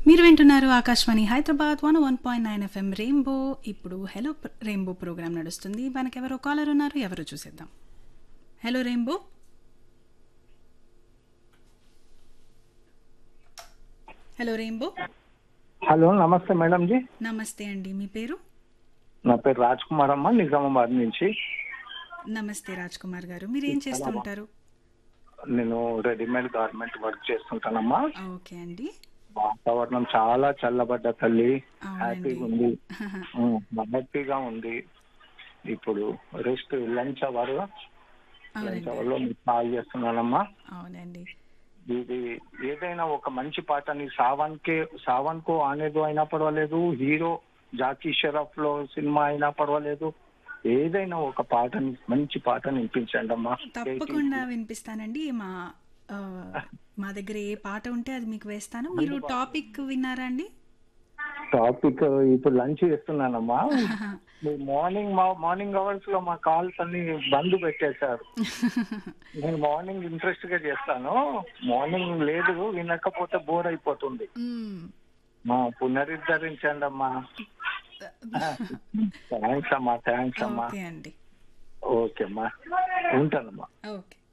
మీరు వింటున్నారు Akashvani Hyderabad one one point nine FM rainbow ఇప్పుడు హలో ప్ర- రెయిన్బో ప్రోగ్రామ్ నడుస్తుంది మనకెవరో కాలర్ ఉన్నారు ఎవరో చూసేద్దాం hello rainbow hello rainbow hello నమస్తే మేడం జీ నమస్తే అండి మీ పేరు నా పేరు రాజ్ కుమార్ అమ్మ నిజామాబాద్ నుంచి నమస్తే రాజ్ కుమార్ గారు మీరు ఏం చేస్తూ ఉంటారు నేను రెడీమేడ్ గార్మెంట్ వర్క్ చేస్తుంటానమ్మా ఓకే అండి వాతావరణం చాలా చల్లబడ్డ తల్లి అవునండి. హ్యాపీగా ఉంది ఉమ్, హ్యాపీగా ఉంది ఇప్పుడు రెస్ట్ లంచ్ అవర్ లంచ్ అవునండి అవర్ లో మీకు కాల్ చేస్తున్నానమ్మా అవునండి ఇది ఏదైనా ఒక మంచి పాటని సావన్ కే సావన్ కో ఆనేదో అయినా పర్వాలేదు హీరో జాకీ షరఫ్ లో సినిమా అయినా పర్వాలేదు ఏదైనా ఒక పాటని మంచి పాటని వినిపించండి అమ్మా తప్పకుండా వినిపిస్తానండి మా ఆ, మా దగ్గర ఏ పాట ఉంటే అది మీకు వేస్తాను మీరు టాపిక్ విన్నారా అండి టాపిక్ ఇప్పుడు లంచ్ చేస్తున్నానమ్మా మీరు మార్నింగ్ మా మార్నింగ్ అవర్స్ లో మా కాల్స్ అన్ని బంద్ పెట్టేశారు నేను మార్నింగ్ ఇంట్రెస్ట్ గా చేస్తాను మార్నింగ్ లేదు వినకపోతే బోర్ అయిపోతుంది మ్మ్. మా పునరుద్ధరించండి అమ్మా థ్యాంక్స్ అమ్మా థ్యాంక్స్ అమ్మా ఓకే అండి ఓకే అమ్మా ఉంటానమ్మా ఓకే